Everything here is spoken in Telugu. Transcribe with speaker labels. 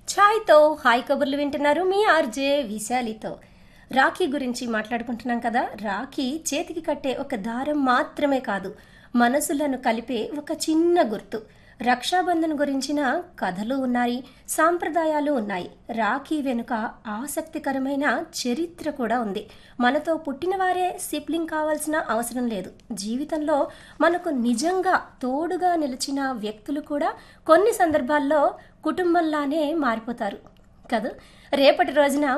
Speaker 1: ఛాయ్తో హాయ్ కబుర్లు వింటున్నారు మీ ఆర్జే విశాలితో రాఖీ గురించి మాట్లాడుకుంటున్నాం కదా రాఖీ చేతికి కట్టే ఒక దారం మాత్రమే కాదు మనసులను కలిపే ఒక చిన్న గుర్తు రక్షాబంధన్ గురించిన కథలు ఉన్నాయి సాంప్రదాయాలు ఉన్నాయి రాఖీ వెనుక ఆసక్తికరమైన చరిత్ర కూడా ఉంది మనతో పుట్టిన వారే సిబ్లింగ్ కావాల్సిన అవసరం లేదు జీవితంలో మనకు నిజంగా తోడుగా నిలిచిన వ్యక్తులు కూడా కొన్ని సందర్భాల్లో కుటుంబంలానే మారిపోతారు కదా రేపటి రోజున